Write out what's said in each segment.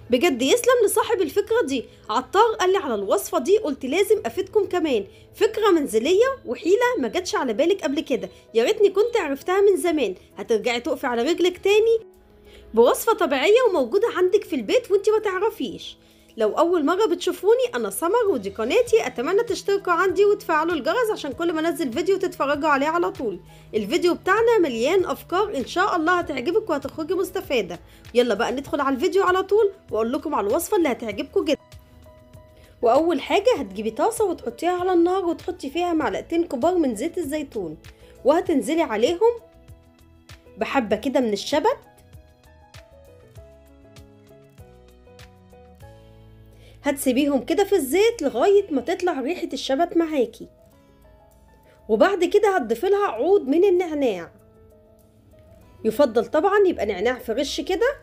بجد يسلم لصاحب الفكرة دي عطار قال لي على الوصفة دي قلت لازم افيدكم كمان فكرة منزلية وحيلة ما جاتش على بالك قبل كده يا ريتني كنت عرفتها من زمان هترجعي تقفي على رجلك تاني بوصفة طبيعية وموجودة عندك في البيت وانت ما تعرفيش لو أول مرة بتشوفوني أنا سمر ودي قناتي أتمنى تشتركوا عندي وتفعلوا الجرس عشان كل ما أنزل فيديو تتفرجوا عليه على طول الفيديو بتاعنا مليان أفكار إن شاء الله هتعجبك وهتخرجي مستفادة يلا بقى ندخل على الفيديو على طول وأقول لكم على الوصفة اللي هتعجبكم جدا وأول حاجة هتجيبي طاسة وتحطيها على النار وتحطي فيها معلقتين كبار من زيت الزيتون وهتنزلي عليهم بحبة كده من الشبت هتسيبيهم كده في الزيت لغاية ما تطلع ريحة الشبت معاكي وبعد كده هتضيفي لها عود من النعناع يفضل طبعا يبقى نعناع فريش كده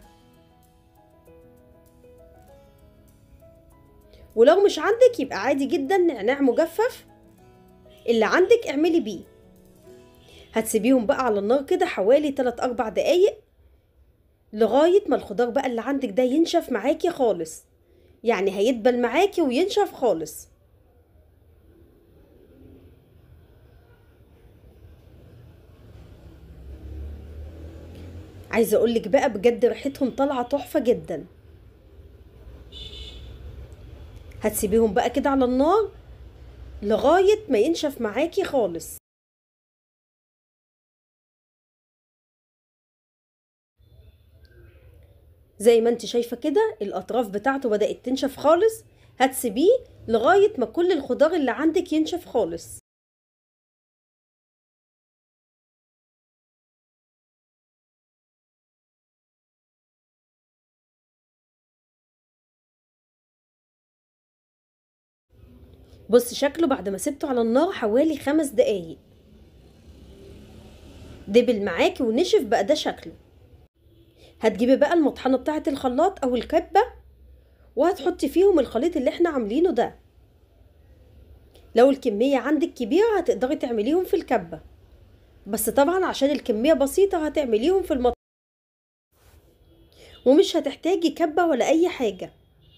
ولو مش عندك يبقى عادي جدا نعناع مجفف اللي عندك اعملي بيه هتسيبيهم بقى على النار كده حوالي 3 4 دقايق لغاية ما الخضار بقى اللي عندك ده ينشف معاكي خالص يعني هيدبل معاكي وينشف خالص عايزه اقولك بقى بجد ريحتهم طالعه تحفه جدا هتسيبيهم بقى كده على النار لغايه ما ينشف معاكي خالص زي ما انت شايفه كده الاطراف بتاعته بدات تنشف خالص هتسيبيه لغايه ما كل الخضار اللي عندك ينشف خالص بص شكله بعد ما سبته على النار حوالي خمس دقايق دبل معاكي ونشف بقى ده شكله هتجيبي بقى المطحنه بتاعه الخلاط او الكبه وهتحطي فيهم الخليط اللي احنا عاملينه ده لو الكميه عندك كبيره هتقدري تعمليهم في الكبه بس طبعا عشان الكميه بسيطه هتعمليهم في المطحنه ومش هتحتاجي كبه ولا اي حاجه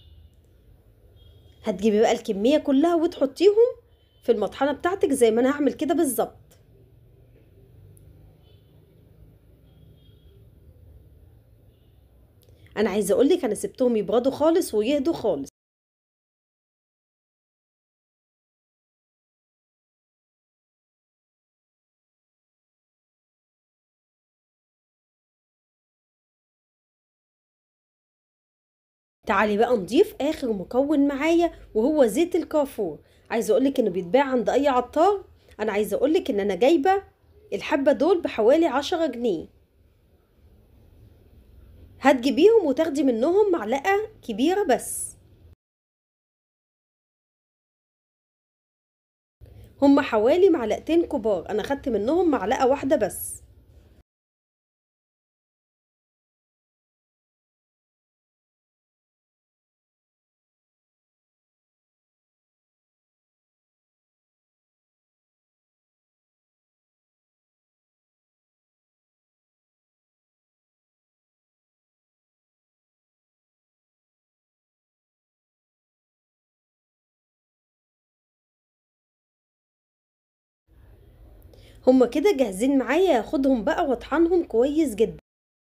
هتجيبي بقى الكميه كلها وتحطيهم في المطحنه بتاعتك زي ما انا هعمل كده بالظبط انا عايزه اقولك انا سبتهم يبردوا خالص ويهدوا خالص تعالي بقى نضيف اخر مكون معايا وهو زيت الكافور عايزه اقولك انه بيتباع عند اي عطار انا عايزه اقولك ان انا جايبه الحبه دول بحوالي عشرة جنيه هتجيبيهم وتاخدي منهم معلقة كبيرة بس هما حوالي معلقتين كبار انا خدت منهم معلقة واحدة بس هما كده جاهزين معايا هاخدهم بقى واطحنهم كويس جدا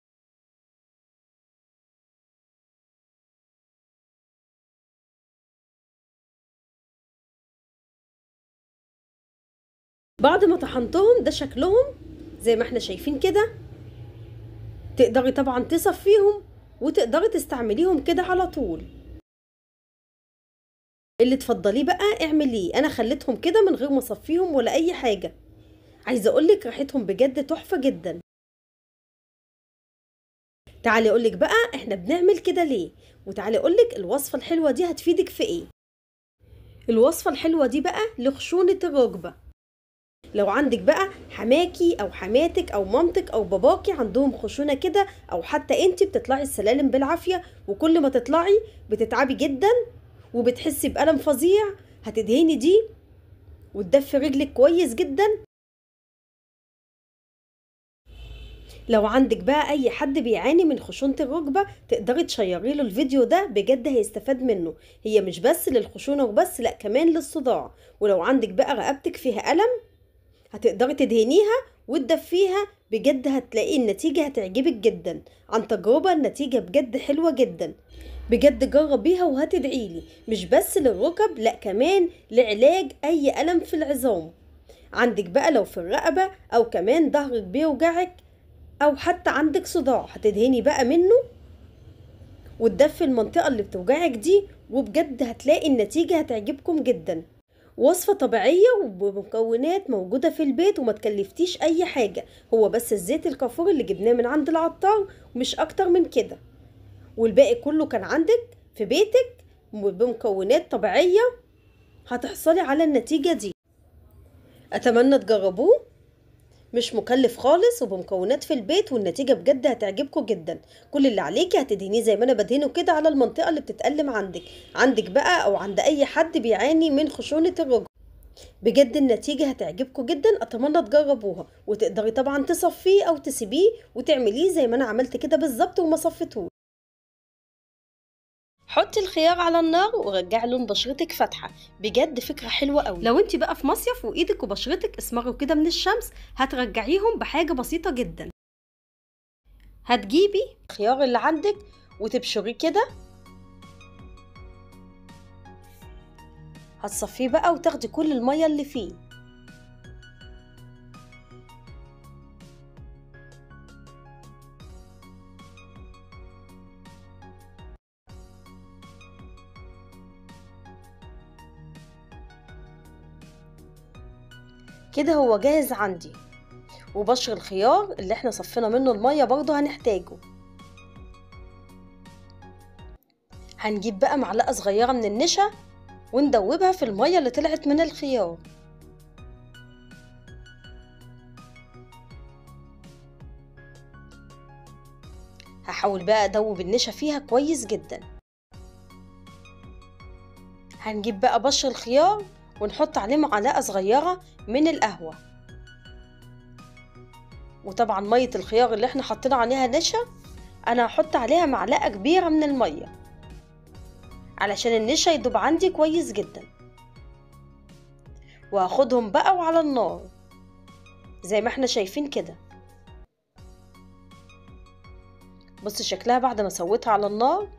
بعد ما طحنتهم ده شكلهم زي ما احنا شايفين كده تقدري طبعا تصفيهم وتقدري تستعمليهم كده على طول اللي تفضليه بقى اعمليه انا خليتهم كده من غير ما اصفيهم ولا اي حاجه عايزه اقولك ريحتهم بجد تحفه جدا تعالي اقولك بقى احنا بنعمل كده ليه وتعالي اقولك الوصفه الحلوه دي هتفيدك في ايه الوصفه الحلوه دي بقى لخشونه الركبه لو عندك بقى حماكي او حماتك او مامتك او باباكي عندهم خشونه كده او حتى انت بتطلعي السلالم بالعافيه وكل ما تطلعي بتتعبي جدا وبتحسي بألم فظيع هتدهني دي وتدفي رجلك كويس جدا لو عندك بقى اي حد بيعاني من خشونة الركبة تقدري تشيري له الفيديو ده بجد هيستفاد منه هي مش بس للخشونة وبس لا كمان للصداع ولو عندك بقى رقبتك فيها ألم هتقدري تدهنيها وتدفيها بجد هتلاقي النتيجة هتعجبك جدا عن تجربة النتيجة بجد حلوة جدا بجد جربيها وهتدعيلي مش بس للركب لا كمان لعلاج اي ألم في العظام عندك بقى لو في الرقبة او كمان ظهرك بيوجعك او حتى عندك صداع هتدهني بقى منه وتدفي المنطقة اللي بتوجعك دي وبجد هتلاقي النتيجة هتعجبكم جدا وصفة طبيعية وبمكونات موجودة في البيت وما تكلفتيش أي حاجة هو بس الزيت الكافور اللي جبناه من عند العطار ومش أكتر من كده والباقي كله كان عندك في بيتك بمكونات طبيعية هتحصلي على النتيجة دي أتمنى تجربوه مش مكلف خالص وبمكونات في البيت والنتيجة بجد هتعجبكم جدا كل اللي عليكي هتدهنيه زي ما انا بدهنه كده على المنطقة اللي بتتألم عندك عندك بقى او عند اي حد بيعاني من خشونة الركبة بجد النتيجة هتعجبكم جدا اتمنى تجربوها وتقدري طبعا تصفيه او تسيبيه وتعمليه زي ما انا عملت كده بالظبط وما صفتهوش حطي الخيار على النار ورجعي لون بشرتك فاتحه بجد فكره حلوه قوي لو انت بقى في مصيف وايدك وبشرتك اسمروا كده من الشمس هترجعيهم بحاجه بسيطه جدا هتجيبي الخيار اللي عندك وتبشريه كده هتصفيه بقى وتاخدي كل الميه اللي فيه كده هو جاهز عندي وبشر الخيار اللي احنا صفينا منه المية برضو هنحتاجه هنجيب بقى معلقة صغيرة من النشا وندوبها في المية اللي طلعت من الخيار هحاول بقى ادوب النشا فيها كويس جدا هنجيب بقى بشر الخيار ونحط عليه معلقة صغيرة من القهوة وطبعا مية الخيار اللي احنا حطينا عليها نشا انا هحط عليها معلقة كبيرة من المية علشان النشا يدوب عندي كويس جدا وهاخدهم بقى وعلى النار زي ما احنا شايفين كده بص شكلها بعد ما سويتها على النار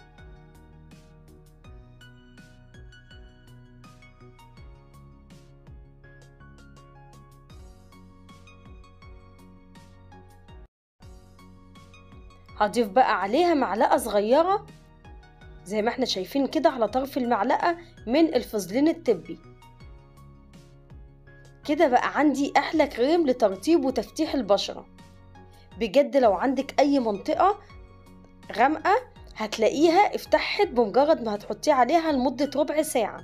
هضيف بقى عليها معلقة صغيرة زي ما احنا شايفين كده على طرف المعلقة من الفازلين الطبي كده بقى عندي احلى كريم لترطيب وتفتيح البشرة بجد لو عندك اي منطقة غامقة هتلاقيها افتحت بمجرد ما هتحطيه عليها لمدة ربع ساعة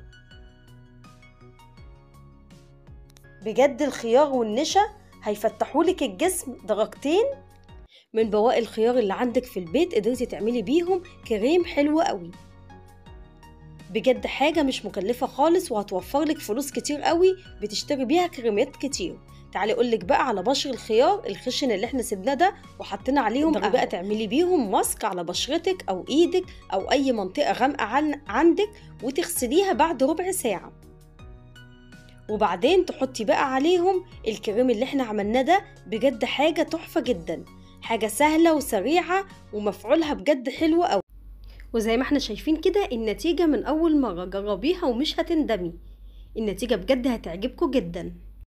بجد الخيار والنشا هيفتحولك الجسم درجتين من بواقي الخيار اللي عندك في البيت قدرتي تعملي بيهم كريم حلو قوي بجد حاجة مش مكلفة خالص وهتوفر لك فلوس كتير قوي بتشتري بيها كريمات كتير تعالي اقول لك بقى على بشر الخيار الخشن اللي احنا سيبناه ده وحطينا عليهم تقدري بقى تعملي بيهم ماسك على بشرتك او ايدك او اي منطقه غامقه عن عندك وتغسليها بعد ربع ساعه وبعدين تحطي بقى عليهم الكريم اللي احنا عملناه ده بجد حاجه تحفه جدا حاجة سهلة وسريعة ومفعولها بجد حلو أوي وزي ما احنا شايفين كده النتيجة من أول مرة جربيها ومش هتندمي النتيجة بجد هتعجبكم جدا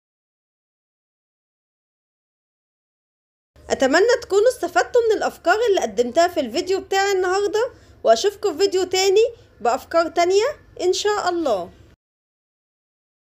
أتمنى تكونوا استفدتوا من الأفكار اللي قدمتها في الفيديو بتاعي النهاردة وأشوفكم في فيديو تاني بأفكار تانية إن شاء الله